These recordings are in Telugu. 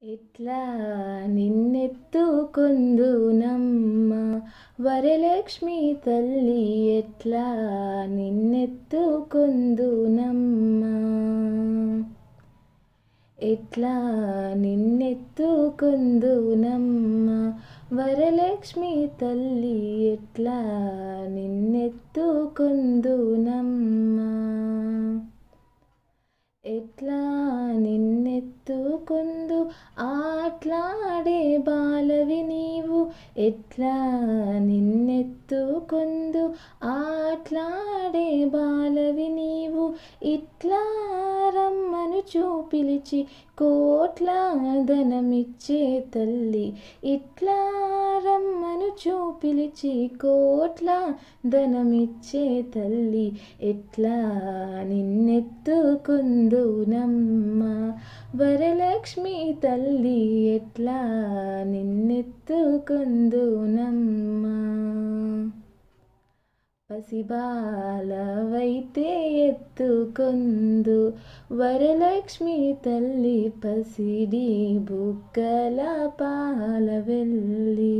ఎట్లా నిన్నెత్తుకొందునమ్మ వరలక్ష్మి తల్లి ఎట్లా నిన్నెత్తుకొందునమ్మ ఎట్లా నిన్నెత్తుకొందునమ్మ వరలక్ష్మి తల్లి ఎట్లా నిన్నెత్తుకొందునమ్మ ఎట్లా నిన్నెత్తుకొందు ఆట్లాడే బాలవి నీవు ఎట్లా నిన్నెత్తుకొందు ఆట్లాడే బాలవి నీవు ఇట్లా రమ్మను చూపిలిచి కోట్ల ధనమిచ్చే తల్లి ఇట్లా రమ్మను చూపిలిచి కోట్ల ధనమిచ్చే తల్లి ఎట్లా నిన్నెత్తుకొందునమ్మ వరలక్ష్మి తల్లి ఎట్లా నిన్నెత్తుకొందునమ్మ పసిబాలవైతే ఎత్తుకొందు వరలక్ష్మి తల్లి పసిడి బుగ్గల పాలవెల్లి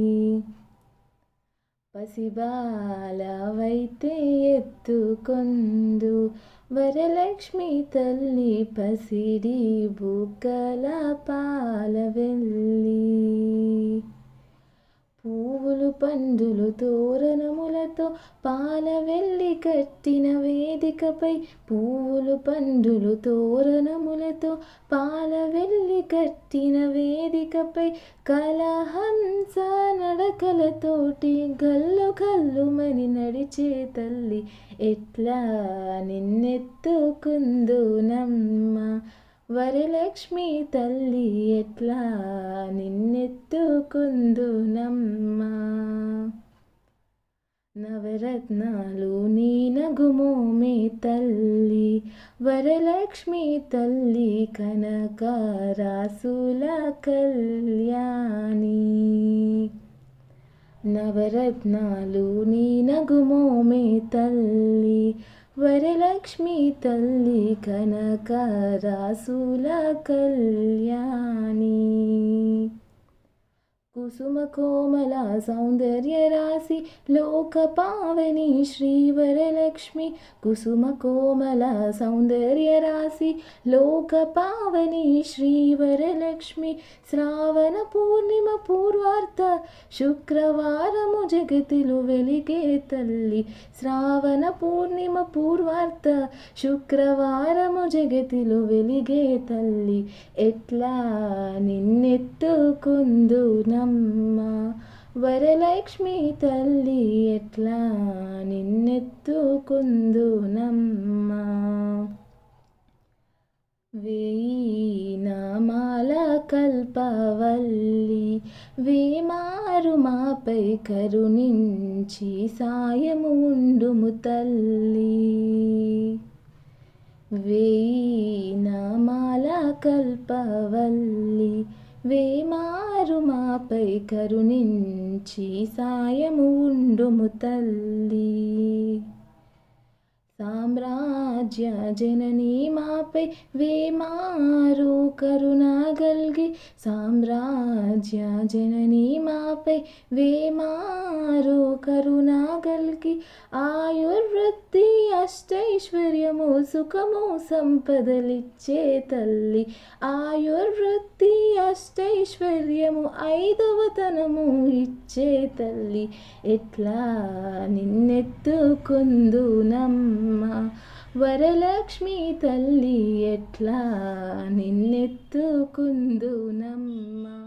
పసిబాలవైతే ఎత్తుకొందు వరలక్ష్మి తల్లి పసిడి బుగ్గల పాలవెల్లి పువ్వులు పండులు తోరణములతో పాలవెల్లి కట్టిన వేదికపై పువ్వులు పండులు తోరణములతో పాలవెల్లి కట్టిన వేదికపై కలహంస నడకలతోటి గల్లు గల్లుమని నడిచే తల్లి ఎట్లా నిన్నెత్తుకుందునమ్మ వరలక్ష్మి తల్లి ఎట్లా నిన్నెత్తుకుందునమ్మ నవరత్నాలు నీ నగుమోమే తల్లి వరలక్ష్మి తల్లి కనకారాసుల కళ్యాణి నవరత్నాలు నీ నగుమోమే తల్లి వరలక్ష్మి తల్లి కనకారాసుల కళ్యాణి కుసుమ కోమల సౌందర్య రాశి లోక పావని శ్రీ వరలక్ష్మి కుసుమ కోమల సౌందర్య రాశి లోక పావని శ్రీ వరలక్ష్మి శ్రావణ పూర్ణిమ పూర్వార్ధ శుక్రవారము జగతిలో వెలిగే తల్లి శ్రావణ పూర్ణిమ పూర్వార్ధ శుక్రవారము జగతిలో వెలిగే తల్లి ఎట్లా నిన్నెత్తుకుందునా నమ్మ వరలక్ష్మి తల్లి ఎట్లా నిన్నెత్తుకుందునమ్మ వేయి నామాల కల్పవల్లి వేమారు మాపై కరుణించి సాయము ఉండుము తల్లి వేయి నామాల కల్పవల్లి వేమారు మాపై కరుణించి సాయము ఉండుము తల్లి సామ్రాజ్య జనని మాపై వేమారు కరుణగల్గి సామ్రాజ్య జనని మాపై వేమారు కరుణగల్గి ఆయుర్వృద్ధి అష్టైశ్వర్యము సుఖము సంపదలిచ్చే తల్లి ఆయుర్వృద్ధి అష్టైశ్వర్యము ఐదవతనము ఇచ్చే తల్లి ఎట్లా నిన్నెత్తుకుందునమ్మ వరలక్ష్మి తల్లి ఎట్లా నిన్నెత్తుకుందునమ్మ